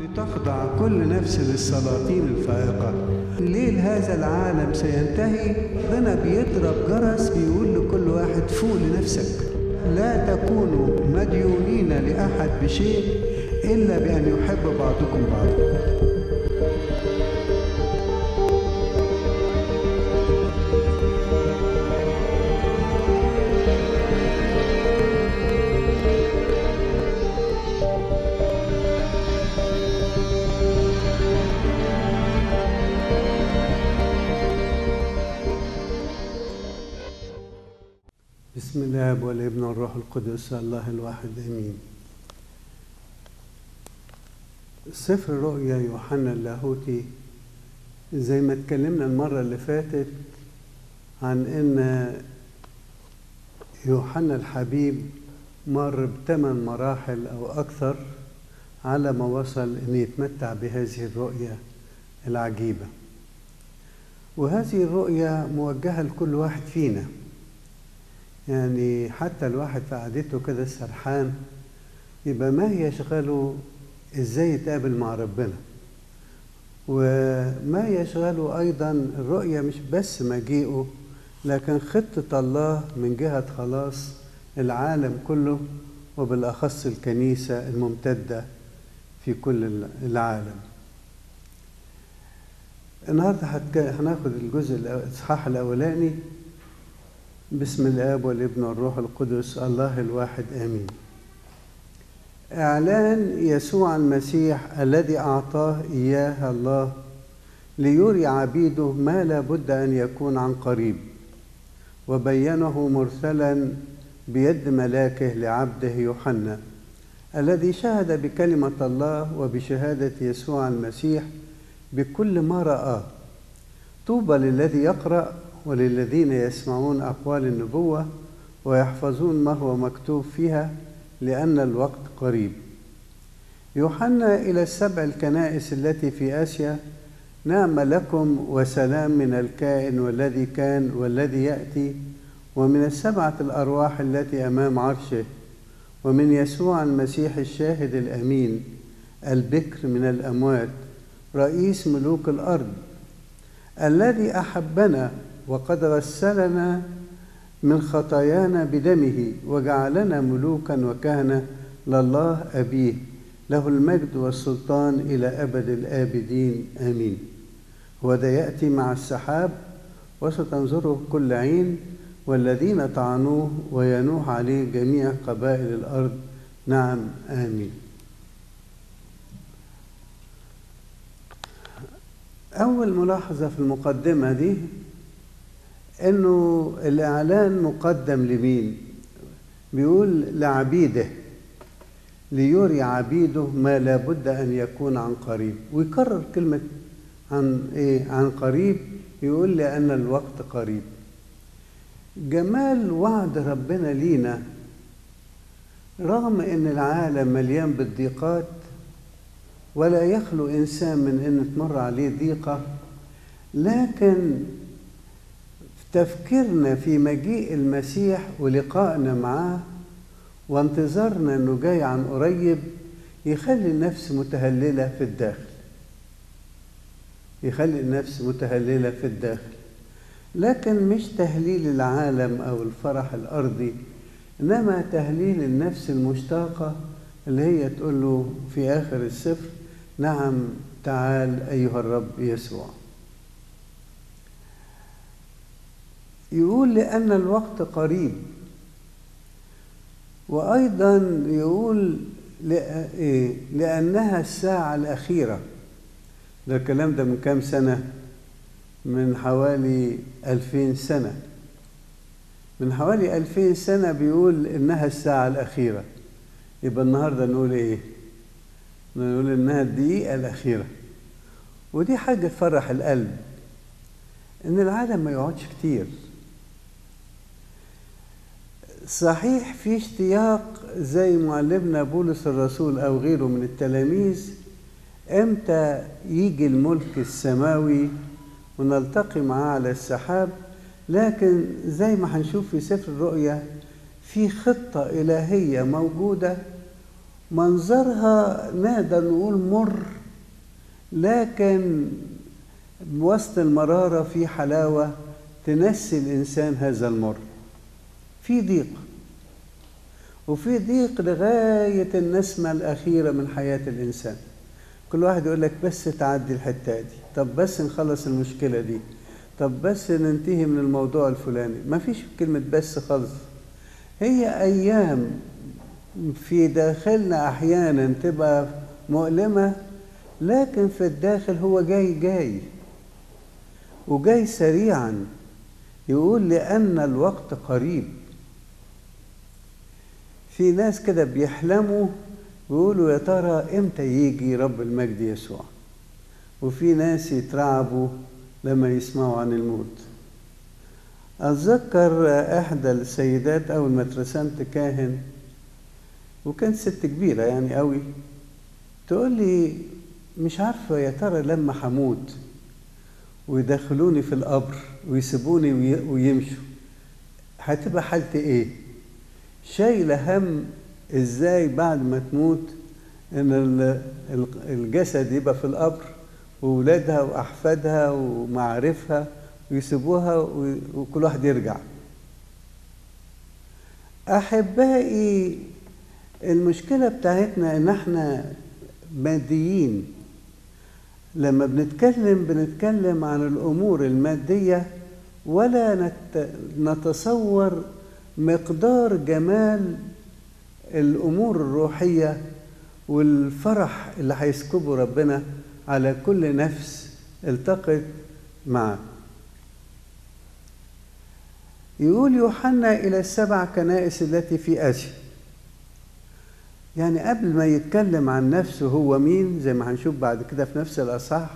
لتخضع كل نفس للسلاطين الفائقة ليل هذا العالم سينتهي ربنا بيضرب جرس بيقول لكل واحد فوق لنفسك لا تكونوا مديونين لأحد بشيء إلا بأن يحب بعضكم بعضا بسم الله والابن والروح القدس الله الواحد امين سفر رؤيا يوحنا اللاهوتي زي ما اتكلمنا المره اللي فاتت عن ان يوحنا الحبيب مر بثمان مراحل او اكثر على ما وصل ان يتمتع بهذه الرؤيه العجيبه وهذه الرؤيه موجهه لكل واحد فينا يعني حتى الواحد في قعدته كده سرحان يبقى ما يشغله ازاي يتقابل مع ربنا وما يشغله ايضا الرؤيه مش بس مجيئه لكن خطه الله من جهه خلاص العالم كله وبالاخص الكنيسه الممتده في كل العالم النهارده هناخد الجزء الاصحاح الاولاني بسم الاب والابن والروح القدس الله الواحد امين اعلان يسوع المسيح الذي اعطاه اياه الله ليري عبيده ما لا بد ان يكون عن قريب وبينه مرسلا بيد ملاكه لعبده يوحنا الذي شهد بكلمه الله وبشهاده يسوع المسيح بكل ما راه طوبى للذي يقرا وللذين يسمعون أقوال النبوة ويحفظون ما هو مكتوب فيها لأن الوقت قريب يوحنا إلى السبع الكنائس التي في آسيا نعم لكم وسلام من الكائن والذي كان والذي يأتي ومن السبعة الأرواح التي أمام عرشه ومن يسوع المسيح الشاهد الأمين البكر من الأموات رئيس ملوك الأرض الذي أحبنا وقد غسلنا من خطايانا بدمه وجعلنا ملوكا وكهنة لله أبيه له المجد والسلطان إلى أبد الآبدين آمين وذا يأتي مع السحاب وستنظره كل عين والذين طعنوه وينوح عليه جميع قبائل الأرض نعم آمين أول ملاحظة في المقدمة دي انه الاعلان مقدم لمين بيقول لعبيده ليري عبيده ما لابد ان يكون عن قريب ويكرر كلمه عن ايه عن قريب يقول لان الوقت قريب جمال وعد ربنا لينا رغم ان العالم مليان بالضيقات ولا يخلو انسان من ان تمر عليه ضيقه لكن تفكيرنا في مجيء المسيح ولقائنا معاه وانتظارنا انه جاي عن قريب يخلي النفس متهلله في الداخل يخلي النفس متهلله في الداخل لكن مش تهليل العالم او الفرح الارضي انما تهليل النفس المشتاقه اللي هي تقول له في اخر السفر نعم تعال ايها الرب يسوع يقول لأن الوقت قريب وأيضا يقول لأنها الساعة الأخيرة ده الكلام ده من كام سنة من حوالي ألفين سنة من حوالي ألفين سنة بيقول إنها الساعة الأخيرة يبقى النهاردة نقول إيه نقول إنها الدقيقة الأخيرة ودي حاجة تفرح القلب إن العالم ما يقعدش كتير صحيح في اشتياق زي معلمنا بولس الرسول او غيره من التلاميذ امتى يجي الملك السماوي ونلتقي معاه على السحاب لكن زي ما هنشوف في سفر الرؤيا في خطه الهيه موجوده منظرها نقدر نقول مر لكن وسط المرارة في حلاوة تنسي الإنسان هذا المر في ضيق وفي ضيق لغاية النسمة الأخيرة من حياة الإنسان كل واحد يقول لك بس تعدي الحتة دي طب بس نخلص المشكلة دي طب بس ننتهي من الموضوع الفلاني ما فيش كلمة بس خالص هي أيام في داخلنا أحيانا تبقى مؤلمة لكن في الداخل هو جاي جاي وجاي سريعا يقول لأن الوقت قريب في ناس كده بيحلموا ويقولوا يا ترى امتى يجي رب المجد يسوع وفي ناس يترعبوا لما يسمعوا عن الموت أتذكر إحدى السيدات أول ما اترسمت كاهن وكانت ست كبيرة يعني قوي تقول لي مش عارفة يا ترى لما هموت ويدخلوني في القبر ويسيبوني ويمشوا هتبقى حالتي ايه شايلة هم ازاي بعد ما تموت ان الجسد يبقى في القبر وولادها واحفادها ومعارفها ويسيبوها وكل واحد يرجع احبائي المشكله بتاعتنا ان احنا ماديين لما بنتكلم بنتكلم عن الامور الماديه ولا نتصور مقدار جمال الامور الروحيه والفرح اللي هيسكبه ربنا على كل نفس التقت معه يقول يوحنا الى السبع كنائس التي في اسيا يعني قبل ما يتكلم عن نفسه هو مين زي ما هنشوف بعد كده في نفس الاصحاح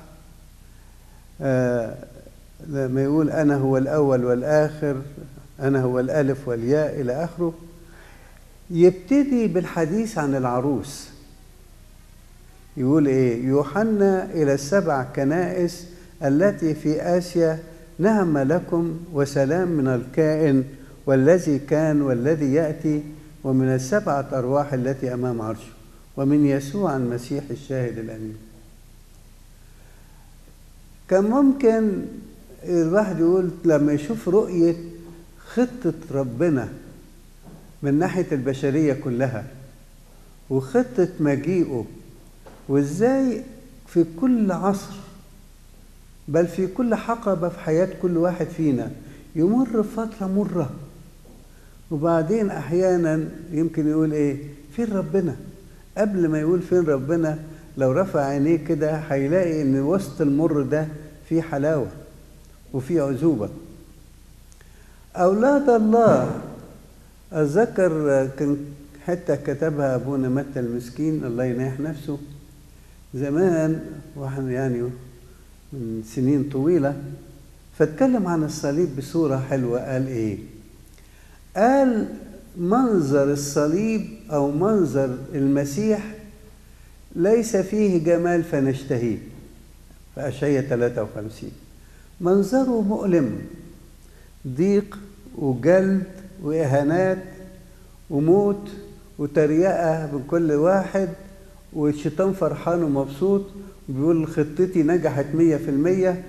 آه لما يقول انا هو الاول والاخر انا هو الالف والياء الى اخره يبتدي بالحديث عن العروس يقول ايه يوحنا الى السبع كنائس التي في اسيا نعم لكم وسلام من الكائن والذي كان والذي ياتي ومن السبعه ارواح التي امام عرشه ومن يسوع المسيح الشاهد الامين كان ممكن الواحد يقول لما يشوف رؤيه خطه ربنا من ناحيه البشريه كلها وخطه مجيئه وازاي في كل عصر بل في كل حقبة في حياة كل واحد فينا يمر فترة مرة وبعدين أحيانا يمكن يقول إيه فين ربنا قبل ما يقول فين ربنا لو رفع عينيه كده هيلاقي إن وسط المر ده في حلاوة وفي عزوبة أولاد الله أتذكر كان حتى كتبها أبونا متى المسكين الله يناح نفسه زمان واحنا يعني من سنين طويلة فاتكلم عن الصليب بصورة حلوة قال إيه؟ قال منظر الصليب أو منظر المسيح ليس فيه جمال فنشتهيه في أشعية 53 منظره مؤلم ضيق وجلد وإهانات وموت وتريقة من كل واحد والشيطان فرحان ومبسوط بيقول خطتي نجحت مية في المية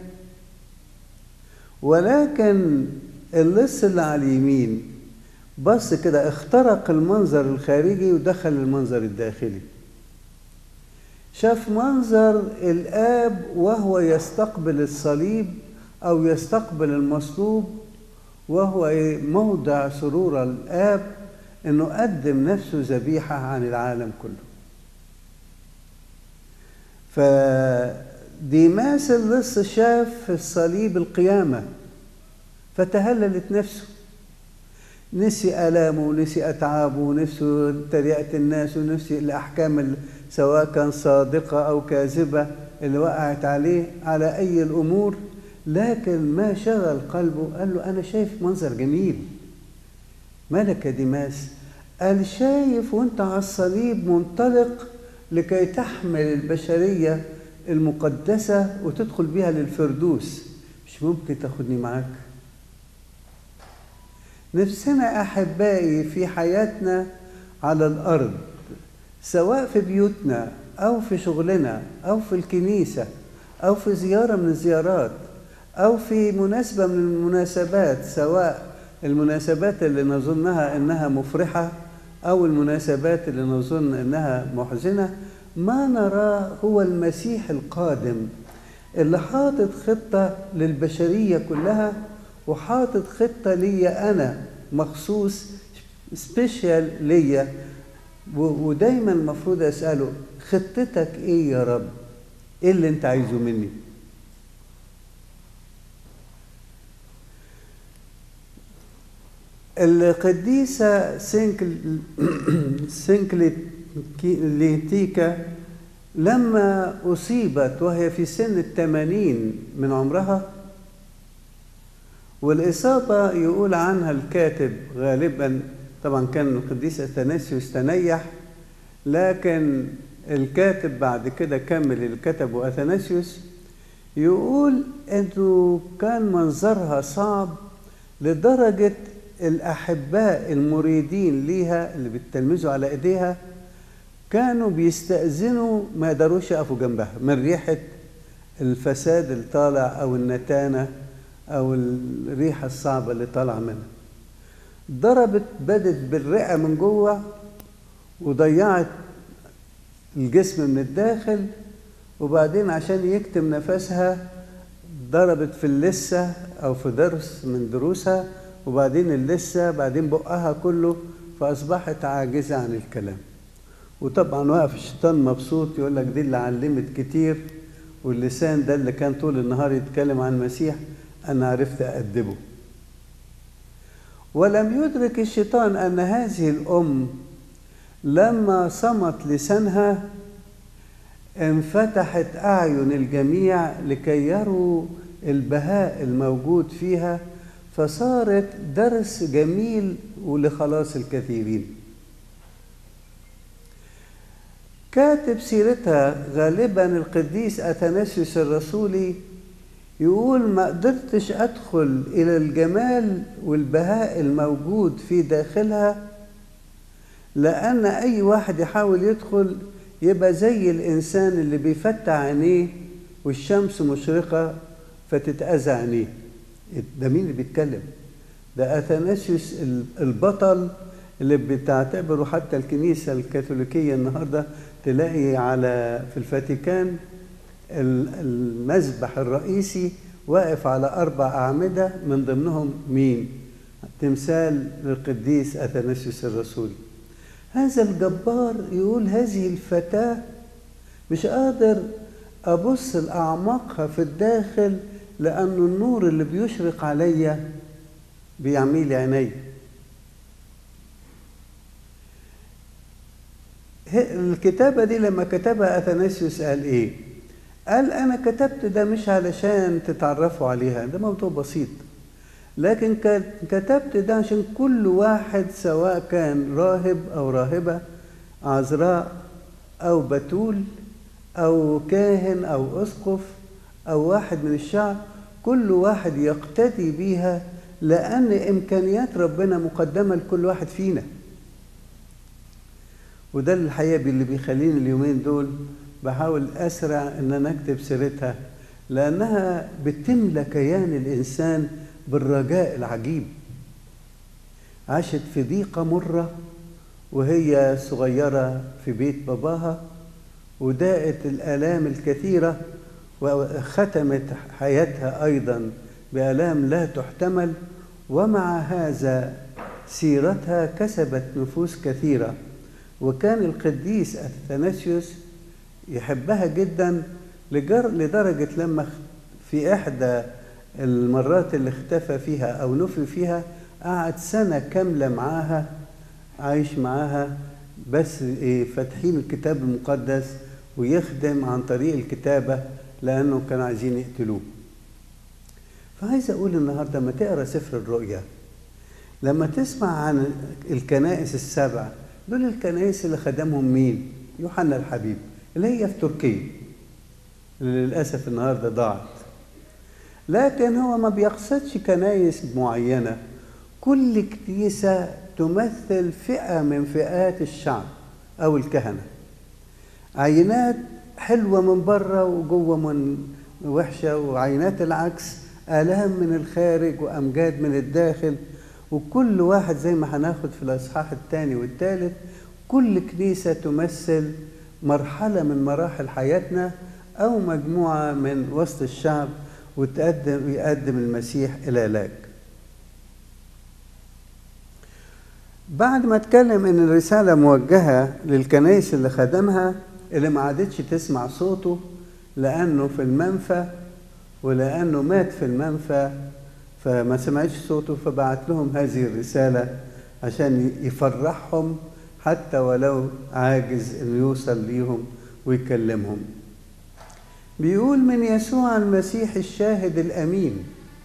ولكن اللص اللي على اليمين بص كده اخترق المنظر الخارجي ودخل المنظر الداخلي شاف منظر الآب وهو يستقبل الصليب أو يستقبل المصلوب وهو موضع سرور الآب إنه قدم نفسه ذبيحة عن العالم كله فديماس اللص شاف في الصليب القيامة فتهللت نفسه نسي آلامه ونسي أتعابه ونسي تريقة الناس ونسي الأحكام سواء كان صادقة أو كاذبة اللي وقعت عليه على أي الأمور لكن ما شغل قلبه قال له أنا شايف منظر جميل مالك يا ديماس قال شايف وانت على الصليب منطلق لكي تحمل البشرية المقدسة وتدخل بها للفردوس مش ممكن تاخدني معاك نفسنا أحبائي في حياتنا على الأرض سواء في بيوتنا أو في شغلنا أو في الكنيسة أو في زيارة من الزيارات أو في مناسبة من المناسبات سواء المناسبات اللي نظنها إنها مفرحة أو المناسبات اللي نظن إنها محزنة ما نراه هو المسيح القادم اللي حاطط خطة للبشرية كلها وحاطط خطة ليا أنا مخصوص سبيشال ليا ودايما المفروض أسأله خطتك إيه يا رب؟ إيه اللي أنت عايزه مني؟ القديسة سينكل سينكليتيكا لما أصيبت وهي في سن الثمانين من عمرها والإصابة يقول عنها الكاتب غالبا طبعا كان القديس أثناسيوس تنيح لكن الكاتب بعد كده كمل اللي كتبه أثناسيوس يقول انه كان منظرها صعب لدرجة الأحباء المريدين ليها اللي بتلمذوا على إيديها كانوا بيستأذنوا ما يقدروش يقفوا جنبها من ريحة الفساد اللي طالع أو النتانة أو الريحة الصعبة اللي طالعة منها ضربت بدت بالرئة من جوه وضيعت الجسم من الداخل وبعدين عشان يكتم نفسها ضربت في اللثة أو في درس من دروسها وبعدين اللثة بعدين بقها كله فأصبحت عاجزة عن الكلام وطبعا واقف الشيطان مبسوط يقول لك دي اللي علمت كتير واللسان ده اللي كان طول النهار يتكلم عن المسيح أنا عرفت أأدبه ولم يدرك الشيطان أن هذه الأم لما صمت لسانها انفتحت أعين الجميع لكي يروا البهاء الموجود فيها فصارت درس جميل ولخلاص الكثيرين كاتب سيرتها غالبا القديس أثناسيوس الرسولي يقول ما قدرتش أدخل إلى الجمال والبهاء الموجود في داخلها لأن أي واحد يحاول يدخل يبقى زي الإنسان اللي بيفتح عينيه والشمس مشرقة فتتأذى عينيه ده مين اللي بيتكلم؟ ده أثناسيوس البطل اللي بتعتبره حتى الكنيسة الكاثوليكية النهاردة تلاقي على في الفاتيكان المذبح الرئيسي واقف على أربع أعمدة من ضمنهم مين؟ تمثال للقديس أثناسيوس الرسولي هذا الجبار يقول هذه الفتاة مش قادر أبص لأعماقها في الداخل لأن النور اللي بيشرق عليا بيعمي عيني الكتابة دي لما كتبها أثناسيوس قال إيه؟ قال أنا كتبت ده مش علشان تتعرفوا عليها ده موضوع بسيط لكن كتبت ده عشان كل واحد سواء كان راهب أو راهبة عذراء أو بتول أو كاهن أو أسقف أو واحد من الشعب كل واحد يقتدي بيها لأن إمكانيات ربنا مقدمة لكل واحد فينا وده الحقيقة اللي بيخليني اليومين دول بحاول أسرع إن أنا أكتب سيرتها لأنها بتملى كيان الإنسان بالرجاء العجيب عاشت في ضيقة مرة وهي صغيرة في بيت باباها وداءت الآلام الكثيرة وختمت حياتها أيضا بآلام لا تحتمل ومع هذا سيرتها كسبت نفوس كثيرة وكان القديس أثناسيوس يحبها جدا لدرجة لما في إحدى المرات اللي اختفى فيها أو نفي فيها قعد سنة كاملة معاها عايش معاها بس إيه فاتحين الكتاب المقدس ويخدم عن طريق الكتابة لأنه كانوا عايزين يقتلوه فعايز أقول النهاردة لما تقرأ سفر الرؤيا لما تسمع عن الكنائس السبع دول الكنائس اللي خدمهم مين؟ يوحنا الحبيب اللي هي في تركيا اللي للأسف النهاردة ضاعت لكن هو ما بيقصدش كنايس معينة كل كنيسة تمثل فئة من فئات الشعب أو الكهنة عينات حلوة من بره وجوه من وحشة وعينات العكس آلام من الخارج وأمجاد من الداخل وكل واحد زي ما هناخد في الإصحاح الثاني والثالث كل كنيسة تمثل مرحلة من مراحل حياتنا أو مجموعة من وسط الشعب وتقدم يقدم المسيح إلى علاج بعد ما اتكلم ان الرساله موجهه للكنائس اللي خدمها اللي ما عادتش تسمع صوته لانه في المنفى ولانه مات في المنفى فما سمعتش صوته فبعت لهم هذه الرساله عشان يفرحهم حتى ولو عاجز انه يوصل ليهم ويكلمهم بيقول من يسوع المسيح الشاهد الامين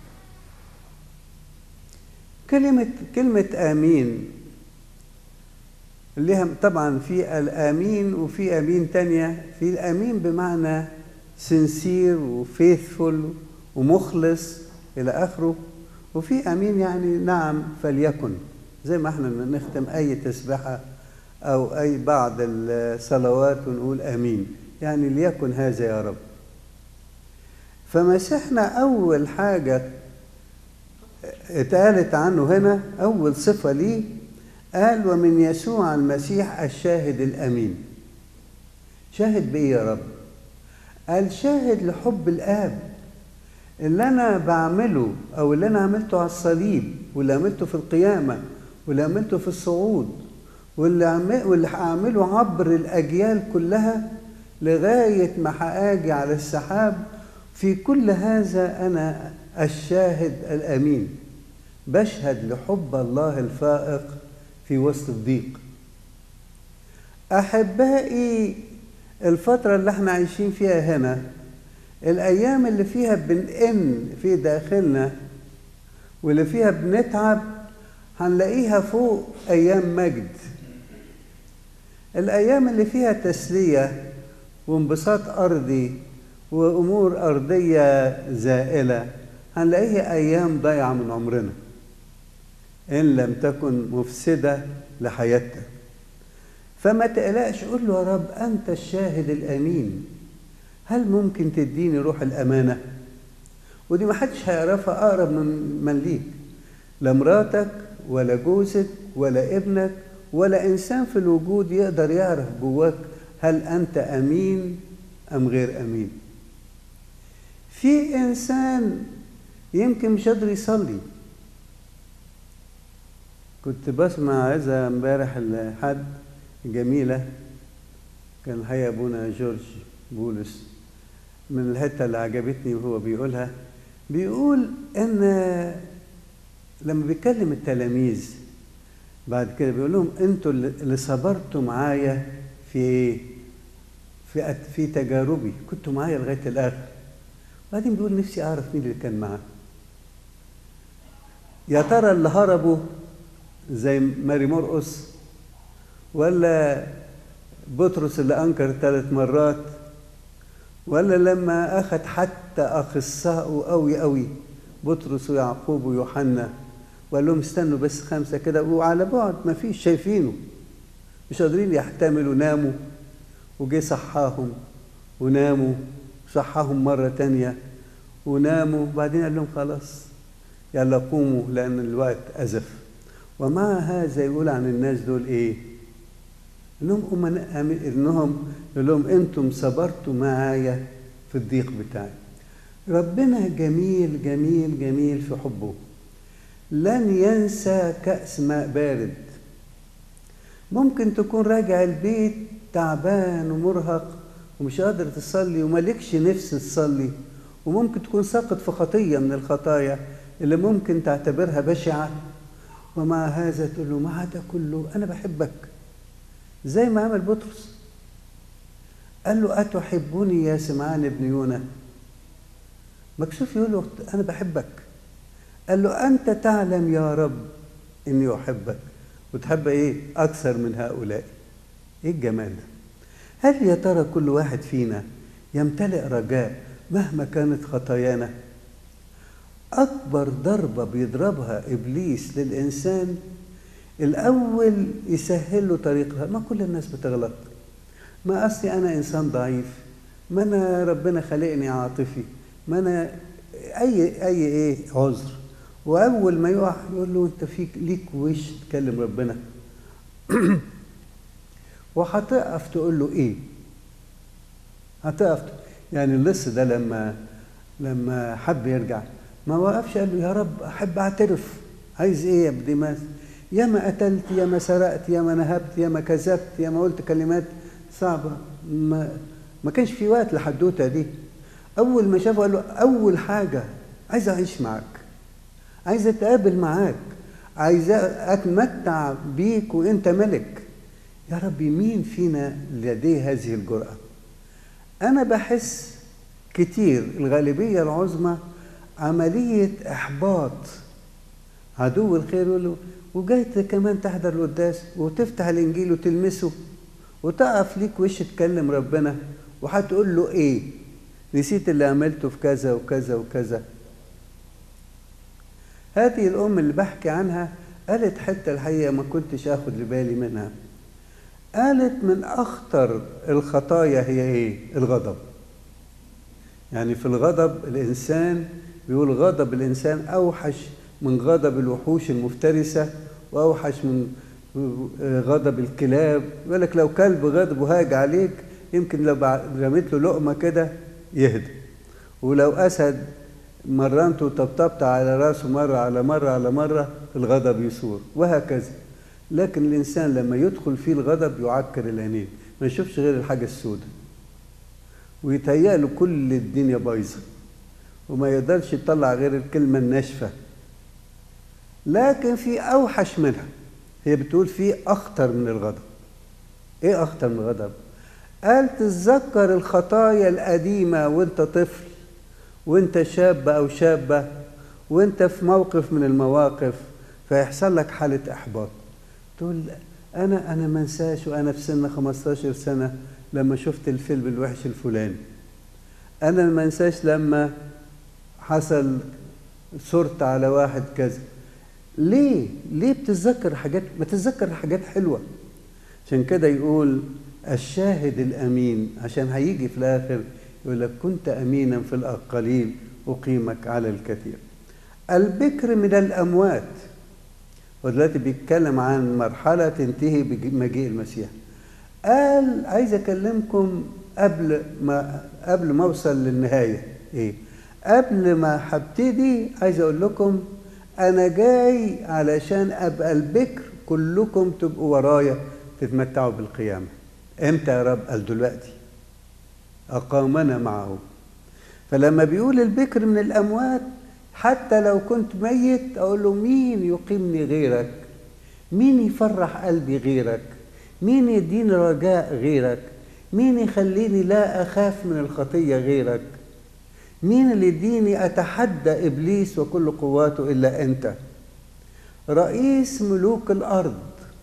كلمه كلمه امين لها طبعا في الامين وفي امين تانية في الامين بمعنى سنسير وفيثفول ومخلص الى اخره وفي امين يعني نعم فليكن زي ما احنا نختم اي تسبحه او اي بعض الصلوات ونقول امين يعني ليكن هذا يا رب فمسيحنا اول حاجه اتقالت عنه هنا اول صفه ليه قال ومن يسوع المسيح الشاهد الامين شاهد بايه يا رب قال شاهد لحب الاب اللي انا بعمله او اللي انا عملته على الصليب واللي عملته في القيامه واللي عملته في الصعود واللي واللي هعمله عبر الاجيال كلها لغايه ما هاجي على السحاب في كل هذا انا الشاهد الامين بشهد لحب الله الفائق في وسط الضيق احبائي الفتره اللي احنا عايشين فيها هنا الايام اللي فيها بنئن في داخلنا واللي فيها بنتعب هنلاقيها فوق ايام مجد الايام اللي فيها تسليه وانبساط ارضي وامور ارضيه زائله هنلاقيها ايام ضايعه من عمرنا ان لم تكن مفسده لحياتنا فما تقلقش قول له يا رب انت الشاهد الامين هل ممكن تديني روح الامانه ودي ما حدش هيعرفها اقرب من من ليك لا مراتك ولا جوزك ولا ابنك ولا انسان في الوجود يقدر يعرف جواك هل انت امين ام غير امين في انسان يمكن مش قادر يصلي كنت بسمع عزة امبارح لحد جميلة كان الحقيقة أبونا جورج بولس من الحتة اللي عجبتني وهو بيقولها بيقول إن لما بيكلم التلاميذ بعد كده بيقول لهم انتوا اللي صبرتوا معايا في ايه؟ في في تجاربي كنتوا معايا لغايه الاخر بعدين بيقول نفسي اعرف مين اللي كان معاه يا ترى اللي هربوا زي ماري مرقس ولا بطرس اللي انكر ثلاث مرات ولا لما اخذ حتى اخصائه قوي قوي بطرس ويعقوب ويوحنا وقال لهم استنوا بس خمسه كده وعلى بعد ما فيش شايفينه مش قادرين يحتملوا ناموا وجه صحاهم وناموا صحاهم مرة تانية وناموا بعدين قال لهم خلاص يلا قوموا لأن الوقت أزف ومع هذا يقول عن الناس دول إيه؟ إنهم إنهم يقول لهم أنتم صبرتوا معايا في الضيق بتاعي ربنا جميل جميل جميل في حبه لن ينسى كأس ماء بارد ممكن تكون راجع البيت تعبان ومرهق ومش قادر تصلي ومالكش نفس تصلي وممكن تكون ساقط في خطية من الخطايا اللي ممكن تعتبرها بشعة ومع هذا تقول له مع ده كله أنا بحبك زي ما عمل بطرس قال له أتحبني يا سمعان ابن يونا مكسوف يقول له أنا بحبك قال له أنت تعلم يا رب إني أحبك وتحب إيه أكثر من هؤلاء إيه الجمال ده هل يا ترى كل واحد فينا يمتلئ رجاء مهما كانت خطايانا أكبر ضربة بيضربها إبليس للإنسان الأول يسهل له طريقها ما كل الناس بتغلط ما أصلي أنا إنسان ضعيف ما أنا ربنا خلقني عاطفي ما أنا أي أي إيه عذر وأول ما يقع يقول له أنت فيك ليك وش تكلم ربنا وهتقف تقول له إيه هتقف يعني اللص ده لما لما حب يرجع ما وقفش قال له يا رب احب اعترف عايز ايه يا ابن ديماس يا ما قتلت يا ما سرقت يا ما نهبت يا ما كذبت يا ما قلت كلمات صعبه ما ما كانش في وقت لحدوته دي اول ما شافه قال له اول حاجه عايز اعيش معاك عايز اتقابل معاك عايز اتمتع بيك وانت ملك يا ربي مين فينا لديه هذه الجرأة أنا بحس كتير الغالبية العظمى عملية إحباط عدو الخير يقول له وجاي كمان تحضر القداس وتفتح الإنجيل وتلمسه وتقف ليك وش تكلم ربنا وهتقول له إيه؟ نسيت اللي عملته في كذا وكذا وكذا هذه الأم اللي بحكي عنها قالت حتة الحقيقة ما كنتش آخد بالي منها قالت من أخطر الخطايا هي إيه؟ الغضب يعني في الغضب الإنسان بيقول غضب الإنسان أوحش من غضب الوحوش المفترسة وأوحش من غضب الكلاب يقول لك لو كلب غضب وهاج عليك يمكن لو رميت له لقمة كده يهدى ولو أسد مرنته وطبطبت على راسه مرة على مرة على مرة الغضب يثور وهكذا لكن الإنسان لما يدخل فيه الغضب يعكر العينين ما يشوفش غير الحاجة السوداء ويتهيأ له كل الدنيا بايظة وما يقدرش يطلع غير الكلمة الناشفة لكن في أوحش منها هي بتقول في أخطر من الغضب إيه أخطر من الغضب؟ قال تتذكر الخطايا القديمة وانت طفل وانت شاب أو شابة وانت في موقف من المواقف فيحصل لك حالة إحباط تقول أنا أنا ما انساش وأنا في سن 15 سنة لما شفت الفيلم الوحش الفلاني أنا ما انساش لما حصل صرت على واحد كذا ليه؟ ليه بتتذكر حاجات ما تتذكر حاجات حلوة عشان كده يقول الشاهد الأمين عشان هيجي في الآخر يقول لك كنت أمينا في القليل أقيمك على الكثير البكر من الأموات ودلوقتي بيتكلم عن مرحلة تنتهي بمجيء المسيح قال عايز أكلمكم قبل ما قبل ما أوصل للنهاية إيه؟ قبل ما هبتدي عايز أقول لكم أنا جاي علشان أبقى البكر كلكم تبقوا ورايا تتمتعوا بالقيامة إمتى يا رب؟ قال دلوقتي أقامنا معه فلما بيقول البكر من الأموات حتى لو كنت ميت أقول له مين يقيمني غيرك مين يفرح قلبي غيرك مين يديني رجاء غيرك مين يخليني لا أخاف من الخطية غيرك مين اللي يديني أتحدى إبليس وكل قواته إلا أنت رئيس ملوك الأرض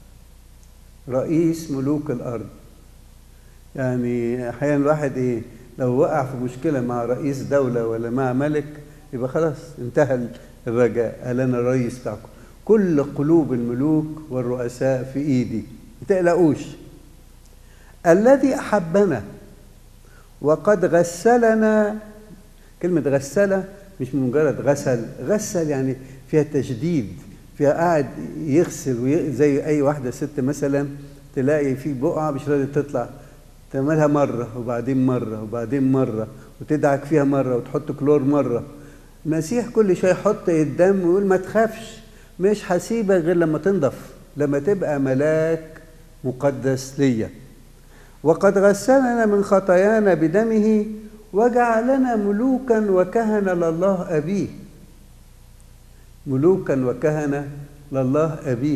رئيس ملوك الأرض يعني أحيانا الواحد إيه لو وقع في مشكلة مع رئيس دولة ولا مع ملك يبقى خلاص انتهى الرجاء قال أنا الرئيس بتاعكم كل قلوب الملوك والرؤساء في إيدي ما تقلقوش الذي أحبنا وقد غسلنا كلمة غسلة مش مجرد غسل غسل يعني فيها تجديد فيها قاعد يغسل وي... زي أي واحدة ست مثلا تلاقي في بقعة مش راضية تطلع تعملها مرة وبعدين مرة وبعدين مرة وتدعك فيها مرة وتحط كلور مرة المسيح كل شوية يحط الدم ويقول ما تخافش مش هسيبك غير لما تنضف لما تبقى ملاك مقدس ليا وقد غسلنا من خطايانا بدمه وجعلنا ملوكا وكهنة لله أبيه ملوكا وكهنة لله أبيه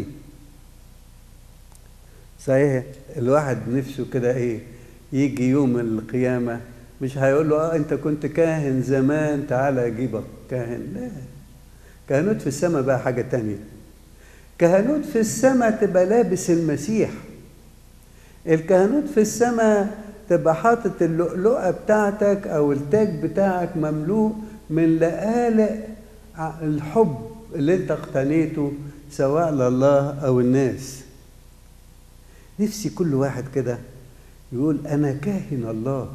صحيح الواحد نفسه كده ايه يجي يوم القيامة مش هيقول له اه انت كنت كاهن زمان تعالى اجيبك كاهن لا كهنوت في السماء بقى حاجة تانية كهنوت في السماء تبقى لابس المسيح الكهنوت في السماء تبقى حاطط اللؤلؤة بتاعتك أو التاج بتاعك مملوء من لآلئ الحب اللي انت اقتنيته سواء لله أو الناس نفسي كل واحد كده يقول أنا كاهن الله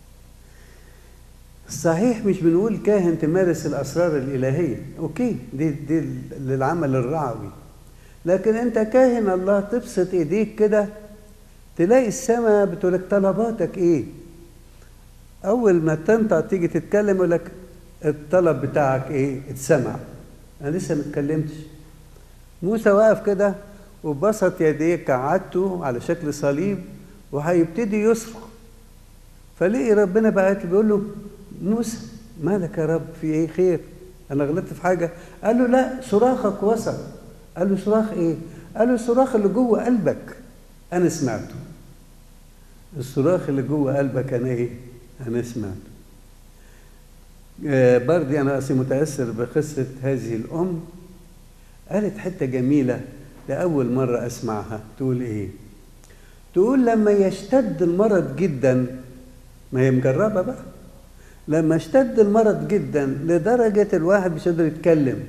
صحيح مش بنقول كاهن تمارس الأسرار الإلهية أوكي دي, دي للعمل الرعوي لكن أنت كاهن الله تبسط إيديك كده تلاقي السماء بتقولك طلباتك إيه أول ما تنطق تيجي تتكلم يقول لك الطلب بتاعك إيه اتسمع أنا لسه ما اتكلمتش موسى واقف كده وبسط يديه كعادته على شكل صليب وهيبتدي يصرخ فلقي ربنا بعت بيقول له موسى مالك يا رب في ايه خير انا غلطت في حاجه قال له لا صراخك وصل قال له صراخ ايه قال له الصراخ اللي جوه قلبك انا سمعته الصراخ اللي جوه قلبك انا ايه انا سمعته آه برضي انا اصلي متاثر بقصه هذه الام قالت حته جميله لاول مره اسمعها تقول ايه تقول لما يشتد المرض جدا ما هي مجربه بقى لما اشتد المرض جدا لدرجة الواحد مش قادر يتكلم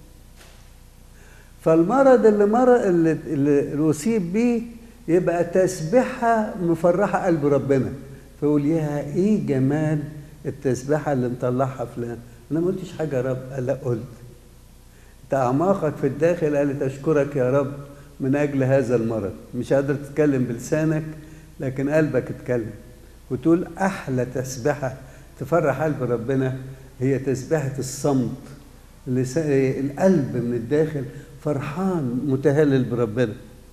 فالمرض اللي مرض اللي, اللي أصيب بيه يبقى تسبيحة مفرحة قلب ربنا فيقول يا ايه جمال التسبيحة اللي مطلعها فلان انا ما قلتش حاجة يا رب قال لا قلت انت اعماقك في الداخل قالت اشكرك يا رب من اجل هذا المرض مش قادر تتكلم بلسانك لكن قلبك اتكلم وتقول احلى تسبيحه تفرح قلب ربنا هي تسبيحة الصمت القلب من الداخل فرحان متهلل بربنا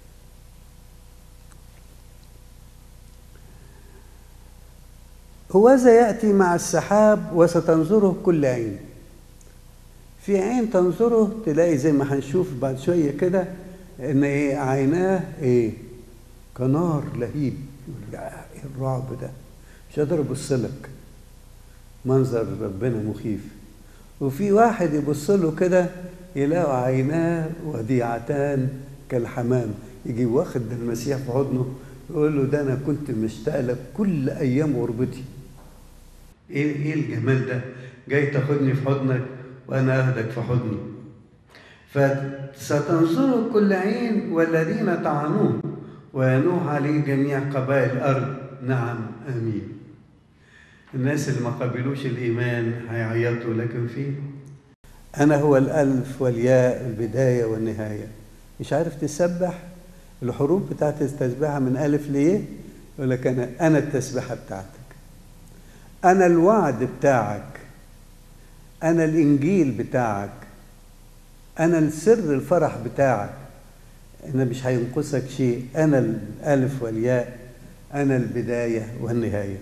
هوذا يأتي مع السحاب وستنظره كل عين في عين تنظره تلاقي زي ما هنشوف بعد شوية كده ان ايه عيناه ايه كنار لهيب يقول يا ايه الرعب ده مش قادر ابص لك منظر ربنا مخيف وفي واحد يبص له كده يلاقوا عيناه وديعتان كالحمام يجي واخد المسيح في حضنه يقول له ده انا كنت مشتاق لك كل ايام غربتي ايه ايه الجمال ده جاي تاخدني في حضنك وانا اخدك في حضني فستنظر كل عين والذين طعنوه وينوح عليه جميع قبائل الارض نعم امين الناس اللي ما قبلوش الإيمان هيعيطوا لكن فيه أنا هو الألف والياء البداية والنهاية مش عارف تسبح الحروف بتاعت التسبيحة من ألف ليه يقول لك أنا أنا التسبيحة بتاعتك أنا الوعد بتاعك أنا الإنجيل بتاعك أنا السر الفرح بتاعك أنا مش هينقصك شيء أنا الألف والياء أنا البداية والنهاية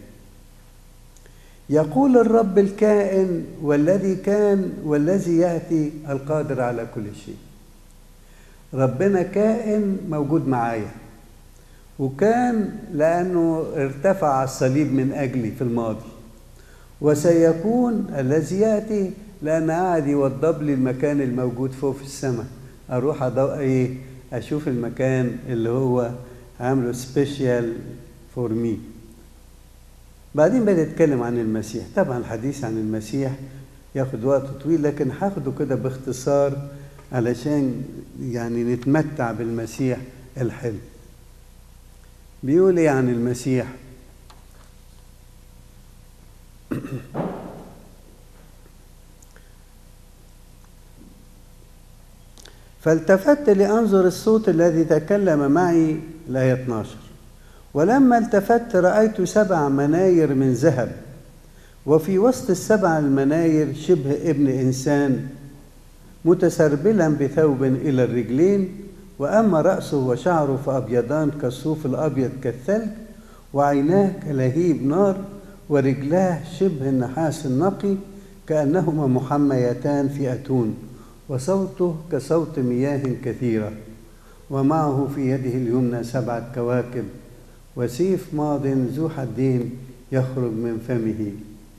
يقول الرب الكائن والذي كان والذي ياتي القادر على كل شيء ربنا كائن موجود معايا وكان لانه ارتفع على الصليب من اجلي في الماضي وسيكون الذي ياتي لان قاعد يوضب لي المكان الموجود فوق في السماء اروح أضوء ايه اشوف المكان اللي هو عامله سبيشال فور مي بعدين بدأ يتكلم عن المسيح طبعا الحديث عن المسيح ياخد وقت طويل لكن هاخده كده باختصار علشان يعني نتمتع بالمسيح الحلو بيقول ايه عن المسيح فالتفت لأنظر الصوت الذي تكلم معي الآية 12 ولما التفت رأيت سبع مناير من ذهب وفي وسط السبع المناير شبه ابن إنسان متسربلا بثوب إلى الرجلين وأما رأسه وشعره فأبيضان كالصوف الأبيض كالثلج وعيناه كلهيب نار ورجلاه شبه النحاس النقي كأنهما محميتان في أتون وصوته كصوت مياه كثيرة ومعه في يده اليمنى سبعة كواكب وسيف ماض ذو حدين يخرج من فمه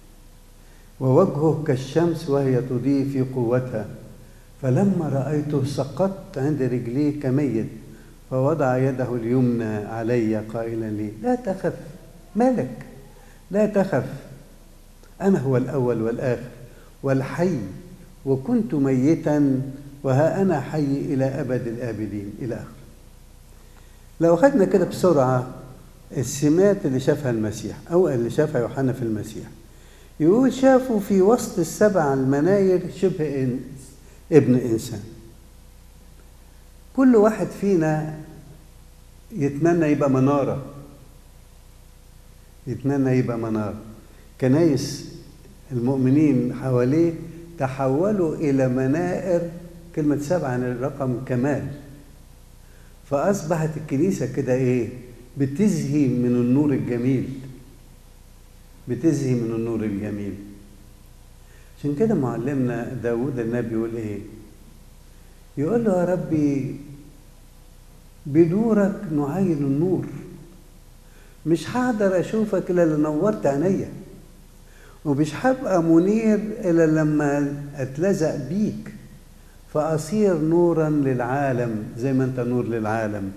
ووجهه كالشمس وهي تضيء في قوتها فلما رأيته سقطت عند رجليه كميت فوضع يده اليمنى علي قائلا لي لا تخف مالك لا تخف أنا هو الأول والآخر والحي وكنت ميتا وها أنا حي إلى أبد الآبدين إلى آخره لو أخذنا كده بسرعة السمات اللي شافها المسيح أو اللي شافها يوحنا في المسيح يقول شافوا في وسط السبع المناير شبه إن ابن إنسان كل واحد فينا يتمنى يبقى منارة يتمنى يبقى منارة كنايس المؤمنين حواليه تحولوا إلى منائر كلمة سبعة عن الرقم كمال فأصبحت الكنيسة كده إيه بتزهي من النور الجميل بتزهي من النور الجميل عشان كده معلمنا داود النبي يقول إيه يقول له يا ربي بنورك نعين النور مش هقدر اشوفك الا لو نورت عينيا ومش هبقى منير الا لما اتلزق بيك فاصير نورا للعالم زي ما انت نور للعالم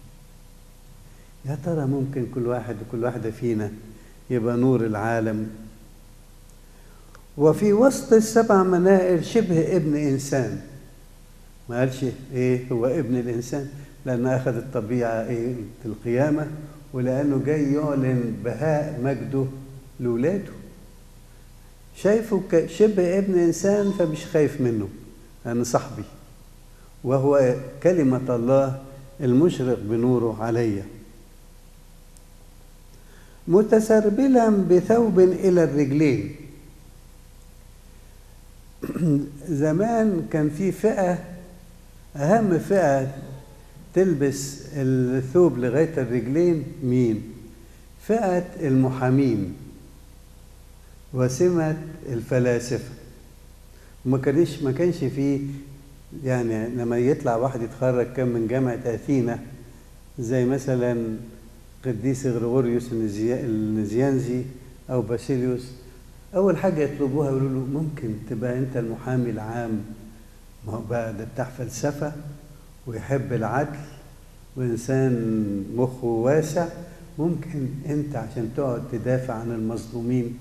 يا ترى ممكن كل واحد وكل واحده فينا يبقى نور العالم وفي وسط السبع منائر شبه ابن انسان ما قالش ايه هو ابن الانسان لانه اخذ الطبيعه ايه في القيامه ولانه جاي يعلن بهاء مجده لاولاده شايفه شبه ابن انسان فمش خايف منه انا صاحبي وهو كلمه الله المشرق بنوره عليّ متسربلا بثوب الى الرجلين زمان كان في فئه اهم فئه تلبس الثوب لغايه الرجلين مين فئه المحامين وسمه الفلاسفه وما كانش ما كانش فيه يعني لما يطلع واحد يتخرج كان من جامعه اثينا زي مثلا قديس غريغوريوس النزيانزي او باسيليوس اول حاجه يطلبوها يقولوا له ممكن تبقى انت المحامي العام ما هو بقى ده بتاع فلسفه ويحب العدل وانسان مخه واسع ممكن انت عشان تقعد تدافع عن المظلومين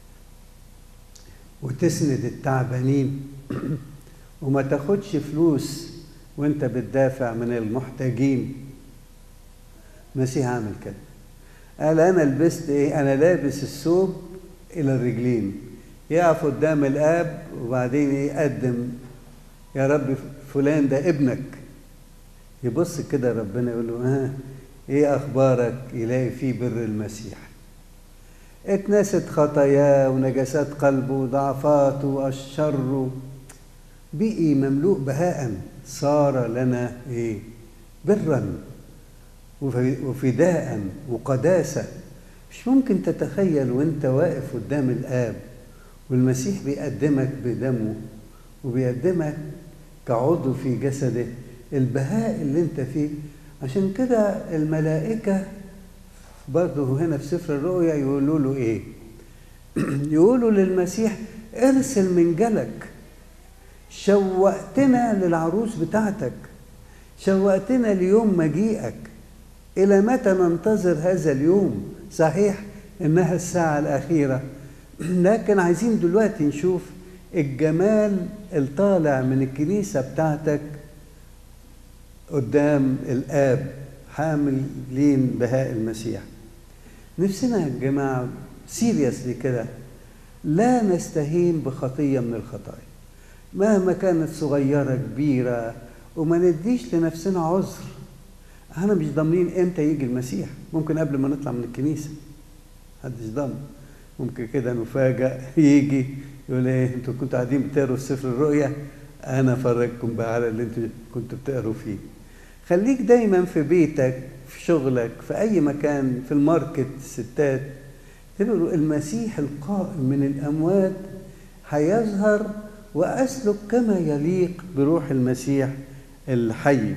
وتسند التعبانين وما تاخدش فلوس وانت بتدافع من المحتاجين المسيح عمل كده قال انا لبست ايه انا لابس الثوب الى الرجلين يقف قدام الاب وبعدين يقدم يا رب فلان ده ابنك يبص كده ربنا يقول له ها ايه اخبارك يلاقي فيه بر المسيح اتنست خطاياه ونجاسات قلبه وضعفاته والشر بقي مملوء بهاء صار لنا ايه برا وفداء وقداسه مش ممكن تتخيل وانت واقف قدام الاب والمسيح بيقدمك بدمه وبيقدمك كعضو في جسده البهاء اللي انت فيه عشان كده الملائكة برضه هنا في سفر الرؤيا يقولوا له ايه يقولوا للمسيح ارسل من جلك شوقتنا للعروس بتاعتك شوقتنا ليوم مجيئك إلى متى ننتظر هذا اليوم صحيح إنها الساعة الأخيرة لكن عايزين دلوقتي نشوف الجمال الطالع من الكنيسة بتاعتك قدام الآب حاملين بهاء المسيح نفسنا يا جماعة سيريسلي كده لا نستهين بخطية من الخطايا مهما كانت صغيرة كبيرة وما نديش لنفسنا عذر احنا مش ضامنين امتى يجي المسيح ممكن قبل ما نطلع من الكنيسة محدش ضامن ممكن كده نفاجأ يجي يقول ايه انتوا كنتوا قاعدين بتقروا سفر الرؤيا انا افرجكم بقى على اللي انتوا كنتوا بتقروا فيه خليك دايما في بيتك في شغلك في اي مكان في الماركت ستات تقولوا المسيح القائم من الاموات هيظهر واسلك كما يليق بروح المسيح الحي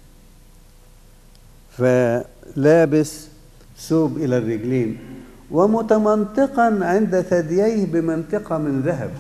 فلابس ثوب الى الرجلين ومتمنطقا عند ثدييه بمنطقه من ذهب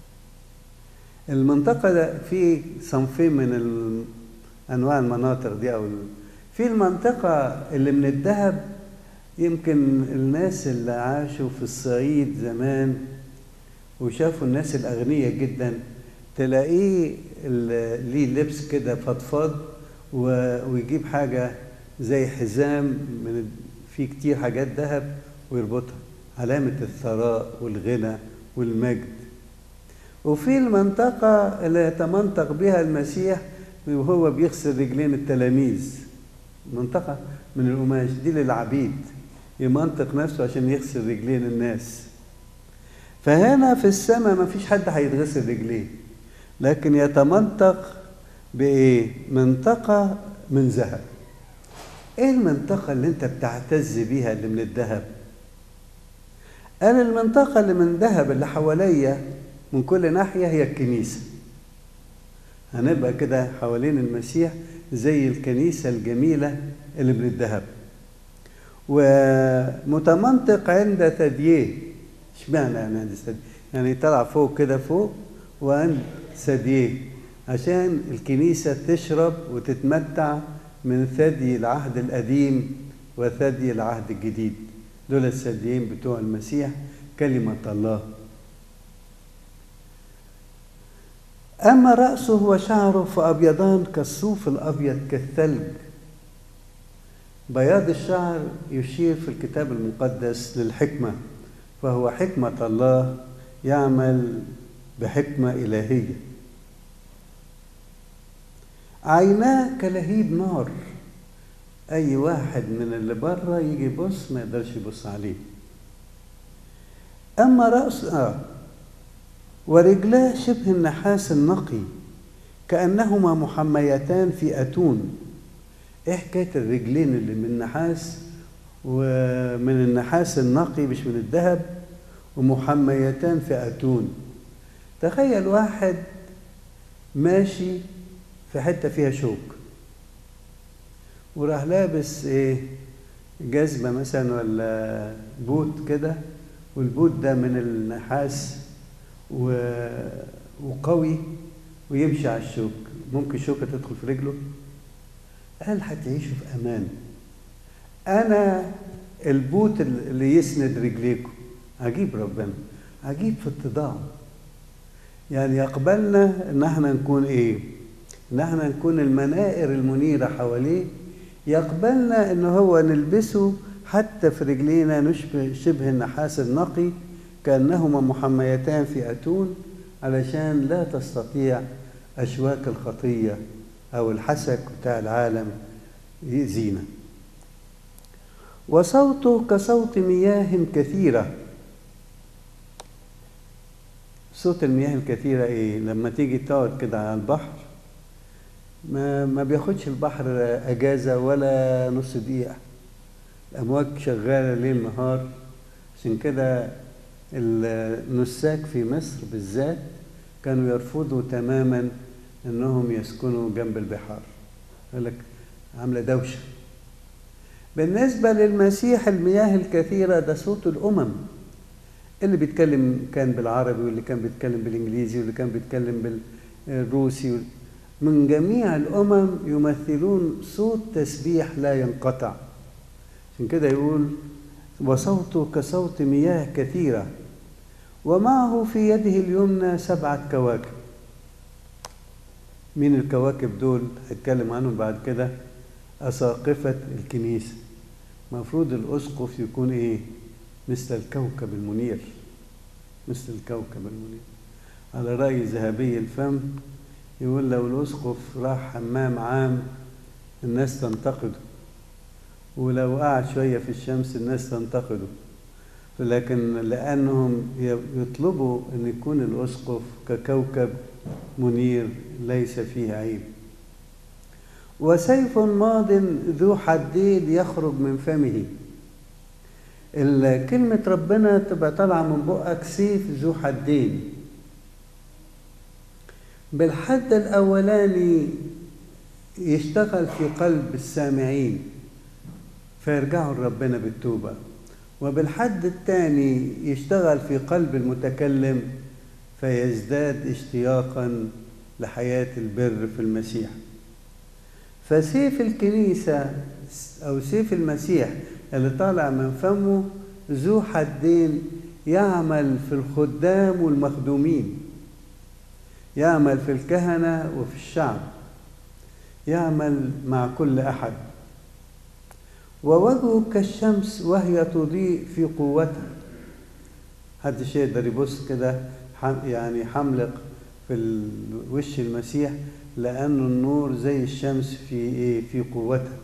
المنطقه ده في صنفين من انواع المناطق دي او في المنطقه اللي من الذهب يمكن الناس اللي عاشوا في الصعيد زمان وشافوا الناس الاغنياء جدا تلاقيه ال- ليه لبس كده فضفاض و- ويجيب حاجة زي حزام من ال- فيه كتير حاجات ذهب ويربطها علامة الثراء والغنى والمجد وفي المنطقة اللي يتمنطق بها المسيح وهو بيغسل رجلين التلاميذ منطقة من القماش دي للعبيد يمنطق نفسه عشان يغسل رجلين الناس فهنا في السماء ما فيش حد هيتغسل رجليه لكن يتمنطق بإيه؟ منطقة من ذهب ايه المنطقة اللي انت بتعتز بيها اللي من الذهب؟ قال المنطقة اللي من ذهب اللي حواليا من كل ناحية هي الكنيسة هنبقى كده حوالين المسيح زي الكنيسة الجميلة اللي من الذهب ومتمنطق عند ثدييه اشمعنى يعني عند ثدييه يعني طلع فوق كده فوق وعند ثدييه عشان الكنيسة تشرب وتتمتع من ثدي العهد القديم وثدي العهد الجديد دول الثديين بتوع المسيح كلمة الله أما رأسه وشعره فأبيضان كالصوف الأبيض كالثلج بياض الشعر يشير في الكتاب المقدس للحكمة فهو حكمة الله يعمل بحكمة إلهية عيناه كلهيب نار أي واحد من اللي بره يجي يبص ما يقدرش يبص عليه أما رأس آه ورجلاه شبه النحاس النقي كأنهما محميتان في أتون إيه حكاية الرجلين اللي من نحاس ومن النحاس النقي مش من الذهب ومحميتان في أتون تخيل واحد ماشي في حتة فيها شوك وراح لابس ايه جزمة مثلا ولا بوت كده والبوت ده من النحاس و... وقوي ويمشي على الشوك ممكن شوكة تدخل في رجله قال هتعيشوا في أمان أنا البوت اللي يسند رجليكم عجيب ربنا عجيب في اتضاعه يعني يقبلنا ان احنا نكون ايه ان احنا نكون المنائر المنيرة حواليه يقبلنا ان هو نلبسه حتى في رجلينا نشبه شبه النحاس النقي كأنهما محميتان في أتون علشان لا تستطيع أشواك الخطية أو الحسك بتاع العالم يأذينا وصوته كصوت مياه كثيرة صوت المياه الكثيرة إيه؟ لما تيجي تقعد كده على البحر ما, ما بياخدش البحر أجازة ولا نص دقيقة الأمواج شغالة ليل نهار عشان كده النساك في مصر بالذات كانوا يرفضوا تماما انهم يسكنوا جنب البحار يقول لك عامله دوشه بالنسبه للمسيح المياه الكثيره ده صوت الامم اللي بيتكلم كان بالعربي واللي كان بيتكلم بالانجليزي واللي كان بيتكلم بالروسي من جميع الامم يمثلون صوت تسبيح لا ينقطع عشان كده يقول وصوته كصوت مياه كثيرة ومعه في يده اليمنى سبعة كواكب مين الكواكب دول هتكلم عنهم بعد كده أساقفة الكنيسة مفروض الأسقف يكون إيه مثل الكوكب المنير مثل الكوكب المنير على رأي ذهبي الفم يقول لو الأسقف راح حمام عام الناس تنتقده ولو قعد شوية في الشمس الناس تنتقده لكن لأنهم يطلبوا أن يكون الأسقف ككوكب منير ليس فيه عيب وسيف ماض ذو حدين يخرج من فمه كلمة ربنا تبقى طالعة من بقك سيف ذو حدين بالحد الأولاني يشتغل في قلب السامعين فيرجعوا لربنا بالتوبة وبالحد الثاني يشتغل في قلب المتكلم فيزداد اشتياقا لحياة البر في المسيح فسيف الكنيسة أو سيف المسيح اللي طالع من فمه ذو حدين يعمل في الخدام والمخدومين يعمل في الكهنة وفي الشعب يعمل مع كل أحد ووجهه كالشمس وهي تضيء في قوتها محدش يقدر يبص كده يعني حملق في وش المسيح لأنه النور زي الشمس في إيه؟ في قوتها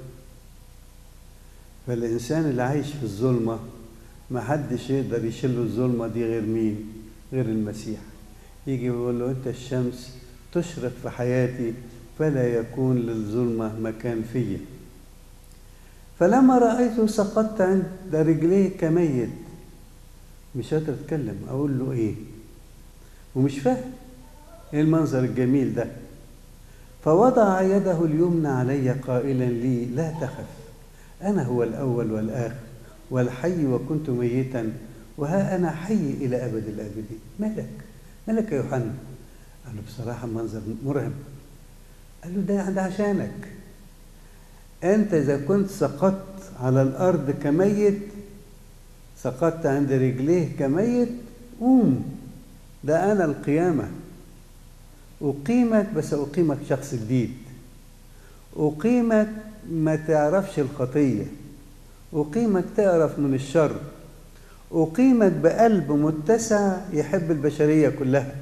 فالإنسان اللي عايش في الظلمة ما حدش يقدر يشيل الظلمة دي غير مين؟ غير المسيح يجي يقول له أنت الشمس تشرق في حياتي فلا يكون للظلمة مكان فيا فلما رأيته سقطت عند رجليه كميت مش قادر اتكلم اقول له ايه ومش فاهم ايه المنظر الجميل ده فوضع يده اليمنى علي قائلا لي لا تخف انا هو الاول والاخر والحي وكنت ميتا وها انا حي الى ابد الابدين مالك مالك يا يوحنا قال له بصراحه منظر مرعب قال له ده ده عشانك انت اذا كنت سقطت على الارض كميت سقطت عند رجليه كميت قوم ده انا القيامه اقيمك بس اقيمك شخص جديد اقيمك ما تعرفش الخطيه اقيمك تعرف من الشر اقيمك بقلب متسع يحب البشريه كلها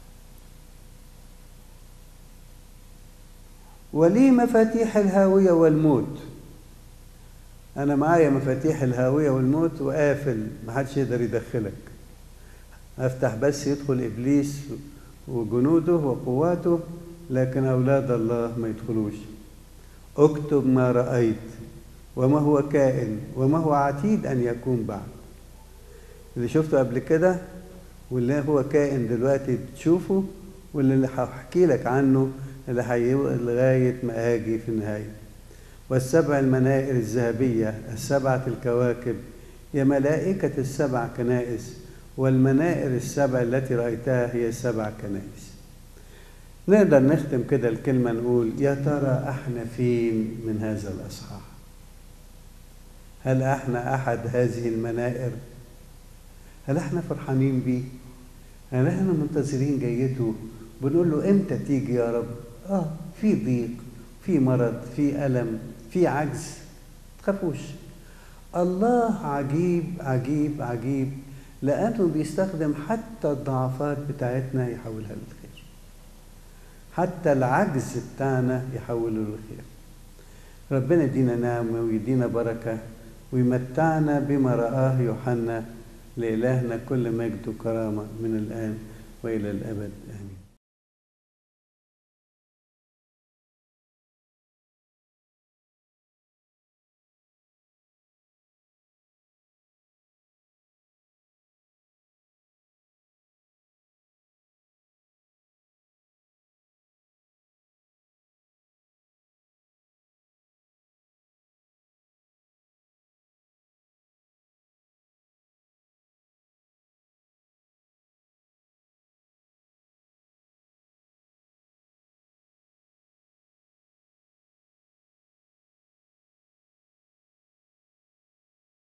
ولي مفاتيح الهاويه والموت انا معايا مفاتيح الهاويه والموت وقافل محدش يقدر يدخلك افتح بس يدخل ابليس وجنوده وقواته لكن اولاد الله ما يدخلوش اكتب ما رايت وما هو كائن وما هو عتيد ان يكون بعد اللي شفته قبل كده واللي هو كائن دلوقتي تشوفه واللي هحكي لك عنه اللي هيبقى لغايه ما اجي في النهايه والسبع المنائر الذهبية السبعة الكواكب هي ملائكة السبع كنائس والمنائر السبع التي رأيتها هي سبع كنائس نقدر نختم كده الكلمة نقول يا ترى احنا فين من هذا الأصحاح هل احنا أحد هذه المنائر هل احنا فرحانين بيه هل احنا منتظرين جيته بنقول له امتى تيجي يا رب اه في ضيق في مرض في ألم في عجز تخافوش الله عجيب عجيب عجيب لأنه بيستخدم حتى الضعفات بتاعتنا يحولها للخير حتى العجز بتاعنا يحوله للخير ربنا يدينا نعمة ويدينا بركة ويمتعنا بما رآه يوحنا لإلهنا كل مجد وكرامة من الآن وإلى الأبد آمين